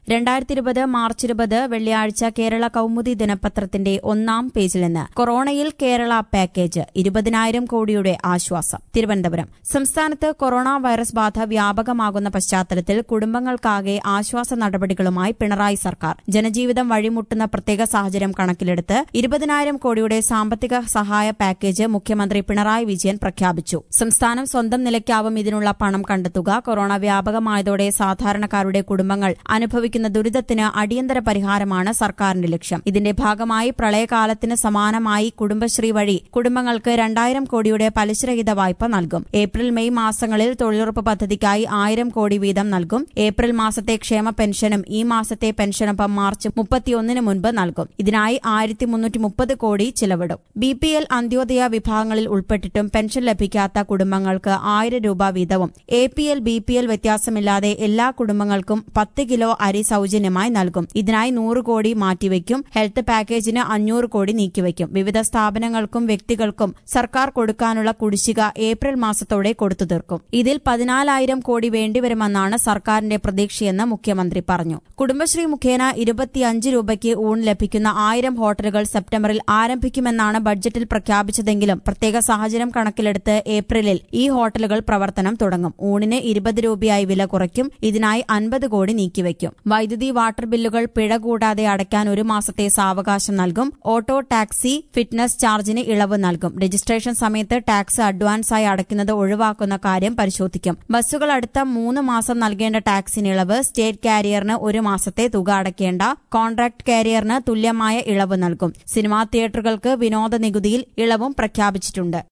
രണ്ടായിരത്തി ഇരുപത് മാർച്ച് ഇരുപത് വെള്ളിയാഴ്ച കേരള കൌമുദി ദിനപത്രത്തിന്റെ ഒന്നാം പേജിൽ നിന്ന് കൊറോണയിൽ കേരള പാക്കേജ് ഇരുപതിനായിരം കോടിയുടെ ആശ്വാസം തിരുവനന്തപുരം സംസ്ഥാനത്ത് കൊറോണ വൈറസ് ബാധ വ്യാപകമാകുന്ന പശ്ചാത്തലത്തിൽ കുടുംബങ്ങൾക്കാകെ ആശ്വാസ നടപടികളുമായി പിണറായി സർക്കാർ ജനജീവിതം വഴിമുട്ടുന്ന പ്രത്യേക സാഹചര്യം കണക്കിലെടുത്ത് ഇരുപതിനായിരം കോടിയുടെ സാമ്പത്തിക സഹായ പാക്കേജ് മുഖ്യമന്ത്രി പിണറായി വിജയൻ പ്രഖ്യാപിച്ചു സംസ്ഥാനം സ്വന്തം നിലയ്ക്കാവും ഇതിനുള്ള പണം കണ്ടെത്തുക കൊറോണ വ്യാപകമായതോടെ സാധാരണക്കാരുടെ കുടുംബങ്ങൾ അനുഭവിക്കുന്ന ദുരിതത്തിന് അടിയന്തര പരിഹാരമാണ് സർക്കാരിന്റെ ലക്ഷ്യം ഇതിന്റെ ഭാഗമായി പ്രളയകാലത്തിന് സമാനമായി കുടുംബശ്രീ വഴി കുടുംബങ്ങൾക്ക് രണ്ടായിരം കോടിയുടെ പലിശരഹിത വായ്പ നൽകും ഏപ്രിൽ മെയ് മാസങ്ങളിൽ തൊഴിലുറപ്പ് പദ്ധതിക്കായി ആയിരം കോടി വീതം നൽകും ഏപ്രിൽ മാസത്തെ ക്ഷേമ പെൻഷനും ഈ മാസത്തെ പെൻഷനൊപ്പം മാർച്ച് മുപ്പത്തിയൊന്നിന് മുൻപ് നൽകും ഇതിനായി ആയിരത്തി മുന്നൂറ്റി മുപ്പത് കോടി ചിലവിടും ബി പി എൽ അന്ത്യോദയ വിഭാഗങ്ങളിൽ ഉൾപ്പെട്ടിട്ടും പെൻഷൻ ലഭിക്കാത്ത കുടുംബങ്ങൾക്ക് ആയിരം രൂപ വീതവും A P L B P L വ്യത്യാസമില്ലാതെ എല്ലാ കുടുംബങ്ങൾക്കും പത്ത് കിലോ അരി സൌജന്യമായി നൽകും ഇതിനായി നൂറ് കോടി മാറ്റിവെക്കും ഹെൽത്ത് പാക്കേജിന് അഞ്ഞൂറ് കോടി നീക്കിവെക്കും വിവിധ സ്ഥാപനങ്ങൾക്കും വ്യക്തികൾക്കും സർക്കാർ കൊടുക്കാനുള്ള കുടിശ്ശിക ഏപ്രിൽ മാസത്തോടെ കൊടുത്തു തീർക്കും ഇതിൽ പതിനാലായിരം കോടി വേണ്ടിവരുമെന്നാണ് സർക്കാരിന്റെ പ്രതീക്ഷയെന്ന് മുഖ്യമന്ത്രി പറഞ്ഞു കുടുംബശ്രീ മുഖേന ഇരുപത്തിയഞ്ച് രൂപയ്ക്ക് ഊൺ ലഭിക്കുന്ന ആയിരം ഹോട്ടലുകൾ സെപ്റ്റംബറിൽ ആരംഭിക്കുമെന്നാണ് ബഡ്ജറ്റിൽ പ്രഖ്യാപിച്ചതെങ്കിലും പ്രത്യേക സാഹചര്യം കണക്കിലെടുത്ത് ഏപ്രിലിൽ ഈ ഹോട്ടലുകൾ പ്രവർത്തനം തുടങ്ങും ഊണിന് ഇരുപത് രൂപയായി വില കുറയ്ക്കും ഇതിനായി അൻപത് കോടി നീക്കിവെക്കും വൈദ്യുതി വാട്ടർ ബില്ലുകൾ പിഴ കൂടാതെ അടയ്ക്കാൻ ഒരു മാസത്തെ സാവകാശം നൽകും ഓട്ടോ ടാക്സി ഫിറ്റ്നസ് ചാർജിന് ഇളവ് നൽകും രജിസ്ട്രേഷൻ സമയത്ത് ടാക്സ് അഡ്വാൻസായി അടയ്ക്കുന്നത് ഒഴിവാക്കുന്ന കാര്യം പരിശോധിക്കും ബസ്സുകൾ അടുത്ത മൂന്ന് മാസം നൽകേണ്ട ടാക്സിന് ഇളവ് സ്റ്റേറ്റ് കാരിയറിന് ഒരു മാസത്തെ തുക അടയ്ക്കേണ്ട കോൺട്രാക്ട് കാരിയറിന് തുല്യമായ ഇളവ് നൽകും സിനിമാ തിയേറ്ററുകൾക്ക് വിനോദ നികുതിയിൽ ഇളവും പ്രഖ്യാപിച്ചിട്ടുണ്ട്